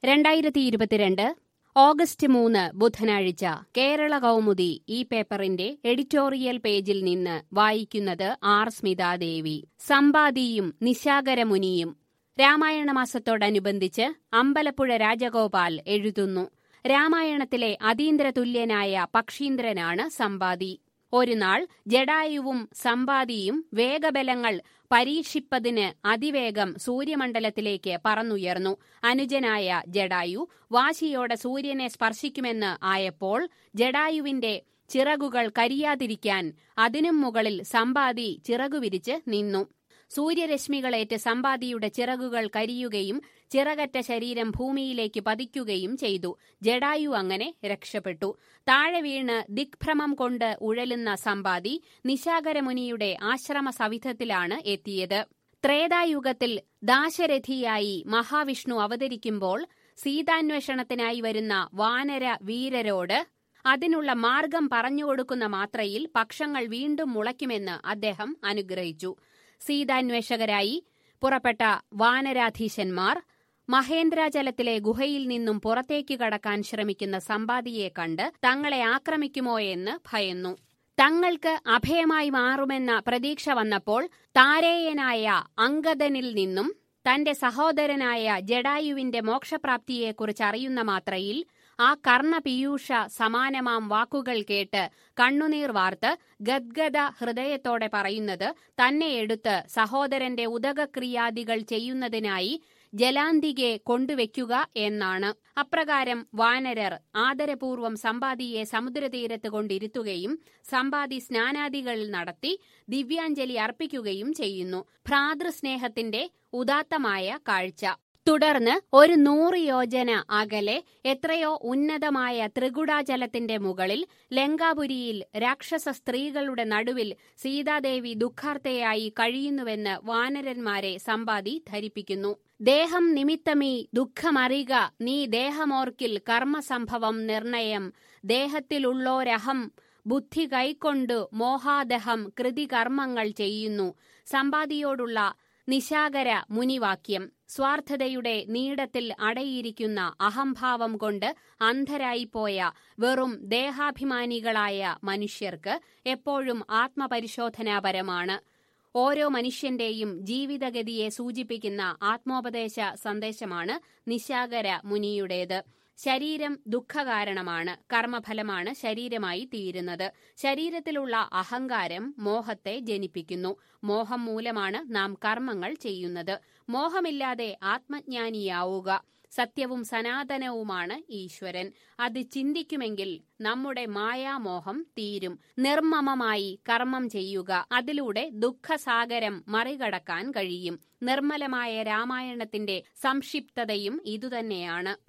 രണ്ടായിരത്തി ഇരുപത്തിരണ്ട് ഓഗസ്റ്റ് മൂന്ന് ബുധനാഴ്ച കേരള കൗമുദി ഈ പേപ്പറിന്റെ എഡിറ്റോറിയൽ പേജിൽ നിന്ന് വായിക്കുന്നത് ആർ സ്മിതാദേവി സമ്പാദിയും നിശാകരമുനിയും രാമായണ മാസത്തോടനുബന്ധിച്ച് അമ്പലപ്പുഴ രാജഗോപാൽ എഴുതുന്നു രാമായണത്തിലെ അതീന്ദ്രതുല്യനായ പക്ഷീന്ദ്രനാണ് സമ്പാദി ഒരു നാൾ ജഡായുവും സമ്പാദിയും വേഗബലങ്ങൾ പരീക്ഷിപ്പതിന് അതിവേഗം സൂര്യമണ്ഡലത്തിലേക്ക് പറന്നുയർന്നു അനുജനായ ജഡായു വാശിയോടെ സൂര്യനെ സ്പർശിക്കുമെന്ന് ആയപ്പോൾ ജഡായുവിന്റെ ചിറകുകൾ കരിയാതിരിക്കാൻ അതിനും മുകളിൽ സമ്പാദി ചിറകുവിരിച്ച് നിന്നു സൂര്യരശ്മികളേറ്റ് സമ്പാദിയുടെ ചിറകുകൾ കരിയുകയും ചിറകറ്റ ശരീരം ഭൂമിയിലേക്ക് പതിക്കുകയും ചെയ്തു ജഡായു അങ്ങനെ രക്ഷപ്പെട്ടു താഴെ വീണ് ദിഗ്ഭ്രമം കൊണ്ട് ഉഴലുന്ന സമ്പാദി നിശാകരമുനിയുടെ ആശ്രമ സവിധത്തിലാണ് എത്തിയത് ത്രേതായുഗത്തിൽ ദാശരഥിയായി മഹാവിഷ്ണു അവതരിക്കുമ്പോൾ സീതാന്വേഷണത്തിനായി വരുന്ന വാനര വീരരോട് അതിനുള്ള മാർഗം പറഞ്ഞുകൊടുക്കുന്ന മാത്രയിൽ പക്ഷങ്ങൾ വീണ്ടും മുളയ്ക്കുമെന്ന് അദ്ദേഹം അനുഗ്രഹിച്ചു സീതാന്വേഷകരായി പുറപ്പെട്ട വാനരാധീശന്മാർ മഹേന്ദ്രാചലത്തിലെ ഗുഹയിൽ നിന്നും പുറത്തേക്ക് കടക്കാൻ ശ്രമിക്കുന്ന സമ്പാദിയെ കണ്ട് തങ്ങളെ ആക്രമിക്കുമോ എന്ന് ഭയന്നു തങ്ങൾക്ക് അഭയമായി മാറുമെന്ന പ്രതീക്ഷ വന്നപ്പോൾ താരേയനായ അങ്കദനിൽ നിന്നും തന്റെ സഹോദരനായ ജഡായുവിന്റെ മോക്ഷപ്രാപ്തിയെക്കുറിച്ച് അറിയുന്ന മാത്രയിൽ ആ കർണപീയൂഷ സമാനമാം വാക്കുകൾ കേട്ട് കണ്ണുനീർ വാർത്ത് ഗദ്ഗദ ഹൃദയത്തോടെ പറയുന്നത് തന്നെ എടുത്ത് സഹോദരന്റെ ഉദകക്രിയാദികൾ ചെയ്യുന്നതിനായി ജലാന്തികെ കൊണ്ടുവയ്ക്കുക എന്നാണ് അപ്രകാരം വാനരർ ആദരപൂർവം സമ്പാദിയെ സമുദ്രതീരത്ത് കൊണ്ടിരുത്തുകയും സമ്പാദി സ്നാനാദികൾ നടത്തി ദിവ്യാഞ്ജലി അർപ്പിക്കുകയും ചെയ്യുന്നു ഭ്രാതൃസ്നേഹത്തിന്റെ ഉദാത്തമായ കാഴ്ച തുടർന്ന് ഒരു നൂറ് യോജന അകലെ എത്രയോ ഉന്നതമായ ത്രികുടാചലത്തിന്റെ മുകളിൽ ലങ്കാപുരിയിൽ രാക്ഷസ സ്ത്രീകളുടെ നടുവിൽ സീതാദേവി ദുഃഖാർത്തയായി കഴിയുന്നുവെന്ന് വാനരന്മാരെ സമ്പാദി ധരിപ്പിക്കുന്നു ദേഹം നിമിത്തമീ ദുഃഖമറിക നീ ദേഹമോർക്കിൽ കർമ്മസംഭവം നിർണയം ദേഹത്തിലുള്ളോരഹം ബുദ്ധി കൈക്കൊണ്ടു മോഹാദഹം കൃതികർമ്മങ്ങൾ ചെയ്യുന്നു സമ്പാദിയോടുള്ള നിശാകര മുനിവാക്യം സ്വാർത്ഥതയുടെ നീടത്തിൽ അടയിരിക്കുന്ന അഹംഭാവം കൊണ്ട് അന്ധരായിപ്പോയ വെറും ദേഹാഭിമാനികളായ മനുഷ്യർക്ക് എപ്പോഴും ആത്മപരിശോധനാപരമാണ് ഓരോ മനുഷ്യന്റെയും ജീവിതഗതിയെ സൂചിപ്പിക്കുന്ന ആത്മോപദേശ സന്ദേശമാണ് നിശാകര മുനിയുടേത് ശരീരം ദുഃഖകാരണമാണ് കർമ്മഫലമാണ് ശരീരമായി തീരുന്നത് ശരീരത്തിലുള്ള അഹങ്കാരം മോഹത്തെ ജനിപ്പിക്കുന്നു മോഹം മൂലമാണ് നാം കർമ്മങ്ങൾ ചെയ്യുന്നത് മോഹമില്ലാതെ ആത്മജ്ഞാനിയാവുക സത്യവും സനാതനവുമാണ് ഈശ്വരൻ അത് ചിന്തിക്കുമെങ്കിൽ നമ്മുടെ മായാമോഹം തീരും നിർമ്മമമായി കർമ്മം ചെയ്യുക അതിലൂടെ ദുഃഖസാഗരം മറികടക്കാൻ കഴിയും നിർമ്മലമായ രാമായണത്തിന്റെ സംക്ഷിപ്തതയും ഇതുതന്നെയാണ്